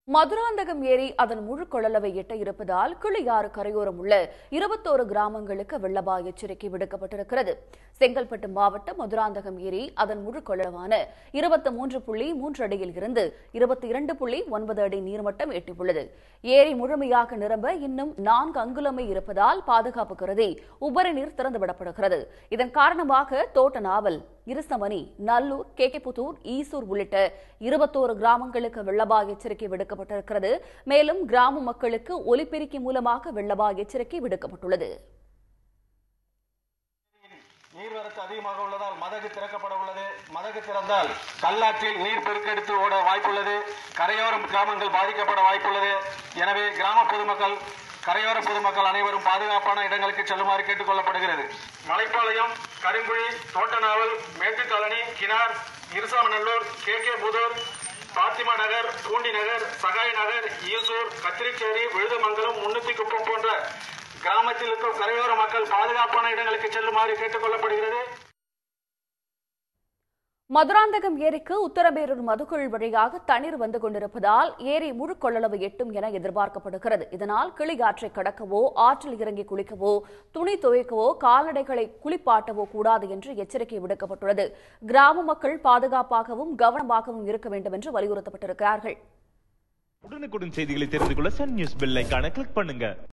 மதுராந்தகம் ஏரி அதன் முழு கொள்ளளவை எட்ட இருப்பதால் கிளியாறு கரையோரம் உள்ள இருபத்தோரு கிராமங்களுக்கு வெள்ளபா எச்சரிக்கை விடுக்கப்பட்டிருக்கிறது செங்கல்பட்டு மாவட்டம் மதுராந்தகம் ஏரி அதன் முழு கொள்ளளவான இருபத்தி மூன்று புள்ளி மூன்று அடியில் இருந்து இருபத்தி இரண்டு புள்ளி ஒன்பது அடி நீர்மட்டம் எட்டியுள்ளது ஏரி முழுமையாக நிரம்ப இன்னும் நான்கு அங்குலமே இருப்பதால் பாதுகாப்பு கருதி உபரி நீர் திறந்துவிடப்படுகிறது இதன் காரணமாக தோட்டநாவல் இருசமணி நல்லூர் கேகேபுத்தூர் ஈசூர் உள்ளிட்ட இருபத்தோரு கிராமங்களுக்கு வெள்ளபா எச்சரிக்கை விடுக்கப்பட்டிருக்கிறது மேலும் கிராம மக்களுக்கு ஒலிபெருக்கி மூலமாக வெள்ளபா எச்சரிக்கை விடுக்கப்பட்டுள்ளது நீர்வரத்து அதிகமாக உள்ளதால் மதகு திறக்கப்பட உள்ளது மதகு திறந்தால் கல்லாற்றில் நீர் பெருக்கெடுத்து ஓட வாய்ப்புள்ளது கரையோரம் கிராமங்கள் பாதிக்கப்பட வாய்ப்புள்ளது எனவே கிராம பொதுமக்கள் கரையோர பொதுமக்கள் அனைவரும் பாதுகாப்பான இடங்களுக்கு செல்லுமாறு கேட்டுக் கொள்ளப்படுகிறது மலைப்பாளையம் கருங்குழி தோட்டநாவல் மேட்டுக்காலனி கிணார் இருசாமநல்லூர் கே கே புதூர் பாத்திமா நகர் பூண்டி நகர் சகாய் நகர் ஈசூர் கத்திரிச்சேரி விழுதமங்கலம் முன்னுத்திக்குப்பம் போன்ற கிராமத்தில் இருக்கும் கரையோர மக்கள் பாதுகாப்பான இடங்களுக்கு செல்லுமாறு கேட்டுக் கொள்ளப்படுகிறது மதுராந்தகம் ஏரிக்கு உத்தரபேரூர் மதுக்குள் வழியாக தண்ணீர் வந்து கொண்டிருப்பதால் ஏரி முழு கொள்ளளவு எட்டும் என எதிர்பார்க்கப்படுகிறது இதனால் கிளியாற்றை கடக்கவோ ஆற்றில் இறங்கி குளிக்கவோ துணி துவைக்கவோ கால்நடைகளை குளிப்பாட்டவோ கூடாது என்று எச்சரிக்கை விடுக்கப்பட்டுள்ளது கிராம மக்கள் பாதுகாப்பாகவும் கவனமாகவும் இருக்க வேண்டும் என்று வலியுறுத்தப்பட்டிருக்கிறார்கள் உடனுக்குடன் செய்திகளை தெரிந்து கொள்ள சன் நியூஸ் பெல் ஐகானை கிளிக் பண்ணுங்க